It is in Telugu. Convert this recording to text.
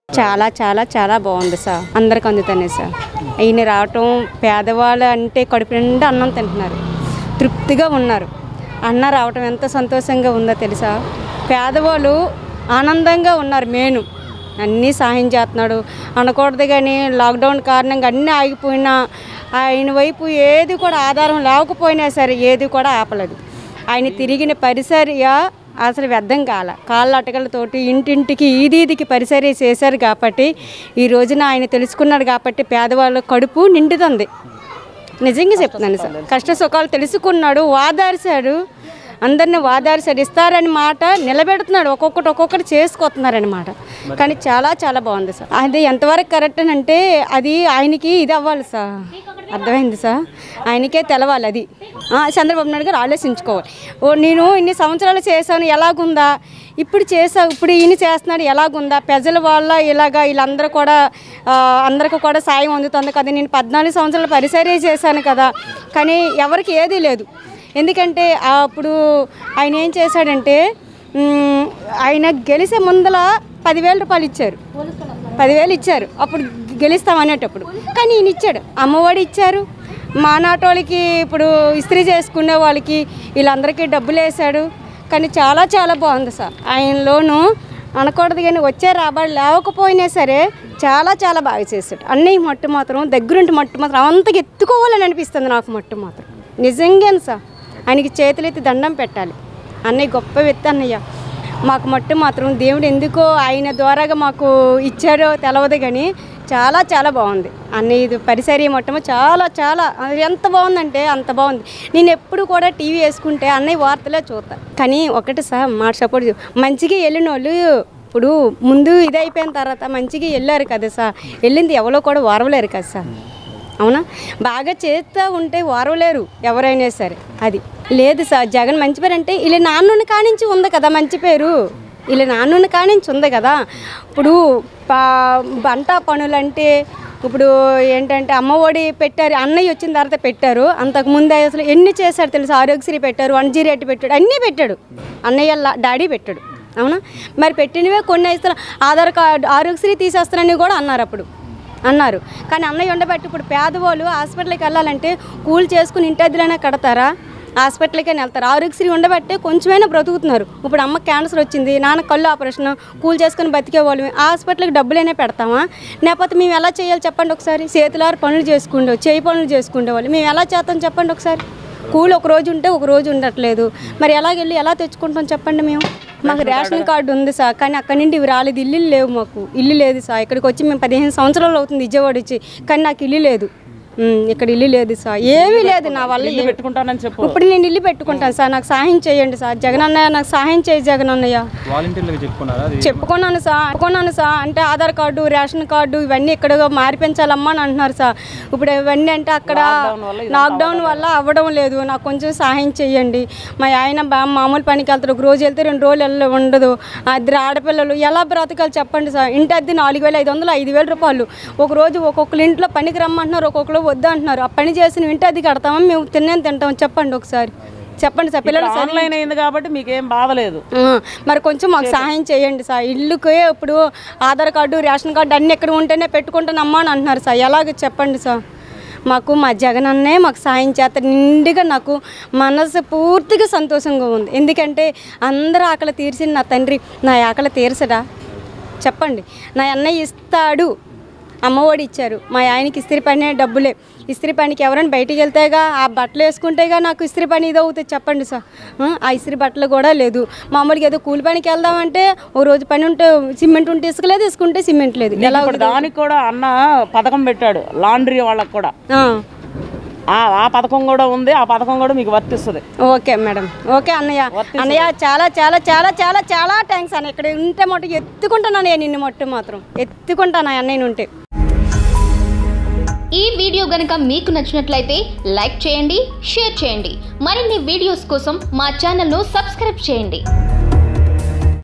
చాలా చాలా చాలా బాగుంది సార్ అందరికి అందుతానే సార్ ఈయన రావటం పేదవాళ్ళు అంటే కడుపు నిండా అన్నం తింటున్నారు తృప్తిగా ఉన్నారు అన్న రావటం ఎంత సంతోషంగా ఉందో తెలుసా పేదవాళ్ళు ఆనందంగా ఉన్నారు మేను అన్నీ సహాయం చేస్తున్నాడు అనకూడదు కానీ లాక్డౌన్ కారణంగా అన్నీ ఆగిపోయినా ఆయన వైపు ఏది కూడా ఆధారం లేకపోయినా సరే ఏది కూడా ఆపలేదు ఆయన తిరిగిన పరిసర్య అసలు వ్యర్థం కాల కాళ్ళ అటకలతోటి ఇంటింటికి ఈదీదికి పరిసరి చేశారు కాబట్టి ఈ రోజున ఆయన తెలుసుకున్నాడు కాబట్టి పేదవాళ్ళ కడుపు నిండుతుంది నిజంగా చెప్తున్నాను సార్ కష్ట సుఖాలు తెలుసుకున్నాడు వాదార్చాడు అందరిని వాదార్చాడు ఇస్తారని మాట నిలబెడుతున్నాడు ఒక్కొక్కటి ఒక్కొక్కటి చేసుకొస్తున్నారనమాట కానీ చాలా చాలా బాగుంది సార్ అది ఎంతవరకు కరెక్ట్ అని అంటే అది ఆయనకి ఇది అవ్వాలి సార్ అర్థమైంది సార్ ఆయనకే తెలవాలి అది ఆ, చంద్రబాబు నాయుడు గారు ఆలోచించుకోవాలి ఓ నేను ఇన్ని సంవత్సరాలు చేశాను ఎలాగుందా ఇప్పుడు చేసా ఇప్పుడు ఈయన చేస్తున్నాడు ఎలాగుందా ప్రజల వల్ల ఇలాగా వీళ్ళందరూ కూడా ఆ, అందరికీ కూడా సాయం అందుతుంది కదా నేను పద్నాలుగు సంవత్సరాలు పరిసరే చేశాను కదా కానీ ఎవరికి ఏదీ లేదు ఎందుకంటే ఆ అప్పుడు ఆయన ఏం చేశాడంటే మ్, ఆయన గెలిచే ముందల పదివేల రూపాయలు ఇచ్చారు పదివేలు ఇచ్చారు అప్పుడు గెలుస్తాం అనేటప్పుడు కానీ ఈయన ఇచ్చాడు అమ్మఒడి ఇచ్చారు మా నాటోళ్ళకి ఇప్పుడు ఇస్త్రీ చేసుకునే వాళ్ళకి వీళ్ళందరికీ డబ్బులు వేసాడు కానీ చాలా చాలా బాగుంది సార్ ఆయనలోను అనకూడదు కానీ వచ్చే రాబడి లేకపోయినా సరే చాలా చాలా బాగా చేశాడు అన్నీ మట్టు మాత్రం దగ్గరుంటి మట్టు మాత్రం అంతగా ఎత్తుకోవాలని అనిపిస్తుంది నాకు మట్టు మాత్రం నిజంగానే సార్ ఆయనకి చేతులెత్తి దండం పెట్టాలి అన్నయ్య గొప్ప వ్యక్తి అన్నయ్య మాకు మట్టు మాత్రం దేవుడు ఎందుకో ఆయన ద్వారాగా మాకు ఇచ్చారో తెలవదు కానీ చాలా చాలా బాగుంది అన్నయ్య ఇది పరిసరి మొట్టమో చాలా చాలా అది ఎంత బాగుందంటే అంత బాగుంది నేను ఎప్పుడు కూడా టీవీ వేసుకుంటే అన్నయ్య వార్తలే చూస్తాను కానీ ఒకటి సార్ మాట సపోర్ట్ చే- మంచిగా వెళ్ళిన వాళ్ళు ఇప్పుడు ముందు ఇది అయిపోయిన తర్వాత మంచిగా వెళ్ళారు కదా సార్ వెళ్ళింది ఎవరో కూడా వారవలేరు కదా సార్ అవునా బాగా చేస్తూ ఉంటే వారవలేరు ఎవరైనా సరే అది లేదు సార్ జగన్ మంచి పేరు అంటే ఇలా నాన్నుని కానించి ఉంది కదా మంచి పేరు ఇలా నాన్నుని కానించి ఉంది కదా ఇప్పుడు పా పంట పనులంటే ఇప్పుడు ఏంటంటే అమ్మఒడి పెట్టారు అన్నయ్య వచ్చిన తర్వాత పెట్టారు అంతకు ముందు అసలు ఎన్ని చేశారు తెలుసు ఆరోగ్యశ్రీ పెట్టారు వన్ జీరో ఎయిట్ పెట్టాడు అన్నీ పెట్టాడు అన్నయ్య లా- డాడీ పెట్టాడు అవునా మరి పెట్టినవే కొన్ని ఇస్తారు ఆధార్ కార్డు ఆరోగ్యశ్రీ తీసేస్తారని కూడా అన్నారు అప్పుడు అన్నారు కానీ అన్నయ్య ఉండబట్టి ఇప్పుడు పేదవాళ్ళు హాస్పిటల్కి వెళ్ళాలంటే కూలి చేసుకుని ఇంటి అద్దెలైనా కడతారా హాస్పిటల్కే వెళ్తారు ఆరోగ్యశ్రీ ఉండబట్టే కొంచెమైనా బ్రతుకుతున్నారు ఇప్పుడు అమ్మ క్యాన్సర్ వచ్చింది నాన్న కళ్ళు ఆపరేషన్ కూలి చేసుకుని బతికే వాళ్ళు ఆ హాస్పిటల్కి డబ్బులైనా పెడతామా లేకపోతే మేము ఎలా చేయాలి చెప్పండి ఒకసారి చేతులారు పనులు చేసుకుండే చేయి పనులు చేసుకునే వాళ్ళు మేము ఎలా చేస్తాం చెప్పండి ఒకసారి కూలి ఒక రోజు ఉంటే ఒక రోజు ఉండట్లేదు మరి ఎలాగెళ్ళి ఎలా తెచ్చుకుంటాం చెప్పండి మేము మాకు రేషన్ కార్డు ఉంది సార్ కానీ అక్కడి నుండి ఇవి రాలేదు ఇల్లు లేవు మాకు ఇల్లు లేదు సార్ ఇక్కడికి వచ్చి మేము పదిహేను సంవత్సరాలు అవుతుంది విజయవాడ వచ్చి కానీ నాకు ఇల్లు లేదు ఉమ్, ఇక్కడ ఇల్లు లేదు సార్ ఏమీ లేదు నా వల్ల ఇల్లు ఏ- పెట్టుకుంటానని చెప్పు ఇప్పుడు నేను ఇల్లు పెట్టుకుంటాను సార్ నాకు సహాయం చేయండి సార్ జగన్ అన్నయ్య నాకు సహాయం చేయి జగన్ అన్నయ్య వాలంటీర్లకు చెప్పుకున్నారా అది చెప్పుకున్నాను సార్ చెప్పుకున్నాను సార్ అంటే ఆధార్ కార్డు రేషన్ కార్డు ఇవన్నీ ఇక్కడ మార్పించాలమ్మా అని అంటున్నారు సార్ ఇప్పుడు ఇవన్నీ అంటే అక్కడ లాక్డౌన్ వల్ల అవ్వడం లేదు నాకు కొంచెం సహాయం చేయండి మా ఆయన బా మామూలు పనికి వెళ్తారు ఒక రోజు వెళ్తే రెండు రోజులు వెళ్ళ ఉండదు ఇద్దరు ఆడపిల్లలు ఎలా బ్రతకాలి చెప్పండి సార్ ఇంటి అద్దె నాలుగు వేలు ఐదు వందలు ఐదు వేల రూపాయలు ఒక రోజు ఒక్కొక్కరు ఇంట్లో పనికి రమ్మంటున్నారు ఒక్కొక్కరు వద్దు అంటున్నారు ఆ పని చేసిన ఇంటి అద్దె కడతామా మేము తిన్నాను తింటాం చెప్పండి ఒకసారి చెప్పండి సార్ పిల్లలు చదివి- ఆన్లైన్ అయింది కాబట్టి మీకేం బాధ లేదు ఆ, మరి కొంచెం మాకు సహాయం చేయండి సార్ ఇల్లుకే ఇప్పుడు ఆధార్ కార్డు రేషన్ కార్డు అన్నీ ఎక్కడ ఉంటేనే పెట్టుకుంటానమ్మా అని అంటున్నారు సార్ ఎలాగ చెప్పండి సార్ మాకు మా జగన్ అన్నే మాకు సాయం చేత నిండుగా నాకు మనసు పూర్తిగా సంతోషంగా ఉంది ఎందుకంటే అందరూ ఆకలి తీర్చిన నా తండ్రి నా ఆకలి తీర్చడా చెప్పండి నా అన్నయ్య ఇస్తాడు అమ్మఒడి ఇచ్చారు మా ఆయనకి ఇస్త్రీ పని డబ్బులే ఇస్త్రీ పనికి ఎవరైనా బయటికి వెళ్తేగా ఆ బట్టలు వేసుకుంటేగా నాకు ఇస్త్రీ పని ఇది అవుతుంది చెప్పండి సార్ ఆ, ఆ ఇస్త్రీ బట్టలు కూడా లేదు మామూలుగా ఏదో కూలి పనికి వెళ్దామంటే ఓ రోజు పని ఉంటే సిమెంట్ ఉంటే ఇసుక లేదు ఇసుకుంటే సిమెంట్ లేదు ఎలా ఇప్పుడు దానికి కూడా అన్న పథకం పెట్టాడు లాండ్రీ వాళ్ళకి కూడా ఆ, ఆ ఆ పథకం కూడా ఉంది ఆ పథకం కూడా మీకు వర్తిస్తుంది ఓకే మేడం ఓకే అన్నయ్య అన్నయ్య చాలా చాలా చాలా చాలా చాలా థ్యాంక్స్ అన్న ఇక్కడ ఉంటే మొట్ట ఎత్తుకుంటాను అన్నయ్య నిన్ను మొట్ట మాత్రం ఎత్తుకుంటాను అన్నయ్య ఉంటే ఈ వీడియో గనుక మీకు నచ్చినట్లయితే లైక్ చేయండి షేర్ చేయండి మరిన్ని వీడియోస్ కోసం మా ఛానల్ను సబ్స్క్రైబ్ చేయండి